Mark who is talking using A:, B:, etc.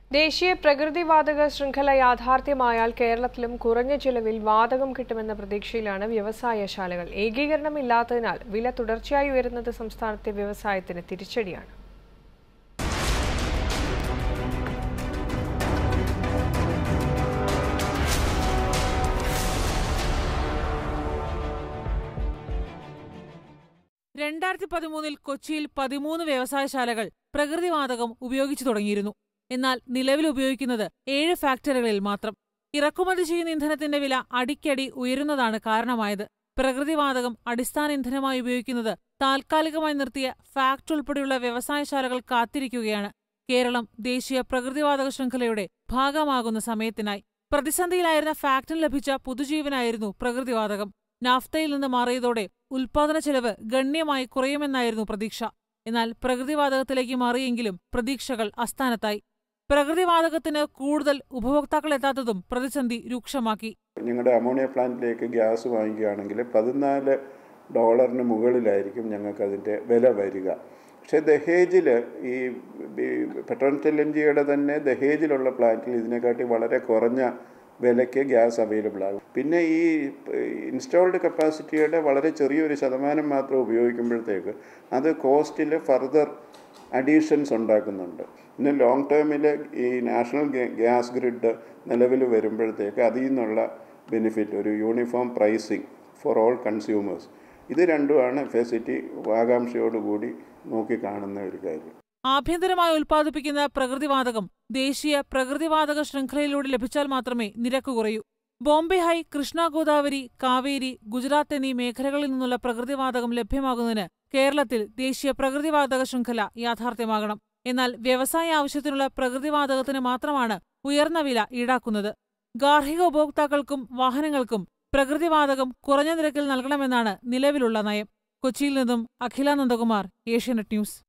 A: ദേശീയ പ്രകൃതിവാതക ശൃംഖല യാഥാർത്ഥ്യമായാൽ കേരളത്തിലും കുറഞ്ഞ ചിലവിൽ വാതകം കിട്ടുമെന്ന പ്രതീക്ഷയിലാണ് വ്യവസായശാലകൾ ഏകീകരണമില്ലാത്തതിനാൽ വില തുടർച്ചയായി ഉയരുന്നത് സംസ്ഥാനത്തെ വ്യവസായത്തിന് തിരിച്ചടിയാണ്
B: രണ്ടായിരത്തി പതിമൂന്നിൽ കൊച്ചിയിൽ പതിമൂന്ന് വ്യവസായശാലകൾ പ്രകൃതിവാതകം ഉപയോഗിച്ചു തുടങ്ങിയിരുന്നു എന്നാൽ നിലവിൽ ഉപയോഗിക്കുന്നത് ഏഴ് ഫാക്ടറികളിൽ മാത്രം ഇറക്കുമതി ചെയ്യുന്ന ഇന്ധനത്തിന്റെ വില അടിക്കടി ഉയരുന്നതാണ് കാരണമായത് പ്രകൃതിവാതകം അടിസ്ഥാന ഇന്ധനമായി ഉപയോഗിക്കുന്നത് താൽക്കാലികമായി നിർത്തിയ ഫാക്ട് ഉൾപ്പെടെയുള്ള വ്യവസായശാലകൾ കാത്തിരിക്കുകയാണ് കേരളം ദേശീയ പ്രകൃതിവാതക ശൃംഖലയുടെ ഭാഗമാകുന്ന സമയത്തിനായി പ്രതിസന്ധിയിലായിരുന്ന ഫാക്ടിന് ലഭിച്ച പുതുജീവനായിരുന്നു പ്രകൃതിവാതകം നാഫ്തയിൽ നിന്ന് മാറിയതോടെ ഉൽപാദന ചെലവ് ഗണ്യമായി കുറയുമെന്നായിരുന്നു പ്രതീക്ഷ എന്നാൽ പ്രകൃതിവാതകത്തിലേക്ക് മാറിയെങ്കിലും പ്രതീക്ഷകൾ അസ്ഥാനത്തായി പ്രകൃതിവാതകത്തിന് കൂടുതൽ ഉപഭോക്താക്കളെത്താത്തതും പ്രതിസന്ധി രൂക്ഷമാക്കി
C: ഞങ്ങളുടെ അമോണിയ പ്ലാന്റിലേക്ക് ഗ്യാസ് വാങ്ങിക്കുകയാണെങ്കിൽ പതിനാല് ഡോളറിന് മുകളിലായിരിക്കും ഞങ്ങൾക്ക് അതിൻ്റെ വില വരിക പക്ഷേ ദഹേജിൽ ഈ പെട്രോൾ എൻ ജിയുടെ തന്നെ ദഹേജിലുള്ള പ്ലാന്റിൽ ഇതിനെക്കാട്ടി വളരെ കുറഞ്ഞ വിലയ്ക്ക് ഗ്യാസ് അവൈലബിൾ ആകും പിന്നെ ഈ ഇൻസ്റ്റാൾഡ് കപ്പാസിറ്റിയുടെ വളരെ ചെറിയൊരു ശതമാനം മാത്രം ഉപയോഗിക്കുമ്പോഴത്തേക്ക് അത് കോസ്റ്റിൽ ഫർദർ അഡീഷൻസ് ഉണ്ടാക്കുന്നുണ്ട് ഇന്ന് ലോങ് ടേമിൽ ഈ നാഷണൽ ഗ്യാസ് ഗ്രിഡ് നിലവിൽ വരുമ്പോഴത്തേക്ക് അതിൽ നിന്നുള്ള ബെനിഫിറ്റ് ഒരു uniform pricing for all consumers ഇത് രണ്ടുമാണ് ഫെസിറ്റി ആകാംക്ഷയോടുകൂടി നോക്കിക്കാണുന്ന ഒരു കാര്യം
B: ആഭ്യന്തരമായി ഉൽപ്പാദിപ്പിക്കുന്ന പ്രകൃതിവാതകം ദേശീയ പ്രകൃതിവാതക ശൃംഖലയിലൂടെ ലഭിച്ചാൽ മാത്രമേ നിരക്ക് കുറയൂ ബോംബെ ഹൈ കൃഷ്ണ ഗോദാവരി കാവേരി ഗുജറാത്ത് എന്നീ മേഖലകളിൽ നിന്നുള്ള പ്രകൃതിവാതകം ലഭ്യമാകുന്നതിന് കേരളത്തിൽ ദേശീയ പ്രകൃതിവാതക ശൃംഖല യാഥാർത്ഥ്യമാകണം എന്നാൽ വ്യവസായ ആവശ്യത്തിനുള്ള പ്രകൃതിവാതകത്തിന് മാത്രമാണ് ഉയർന്ന വില ഈടാക്കുന്നത് ഗാർഹിക ഉപഭോക്താക്കൾക്കും വാഹനങ്ങൾക്കും പ്രകൃതിവാതകം കുറഞ്ഞ നിരക്കിൽ നൽകണമെന്നാണ് നിലവിലുള്ള നയം കൊച്ചിയിൽ നിന്നും അഖില നന്ദകുമാർ ഏഷ്യാനെറ്റ് ന്യൂസ്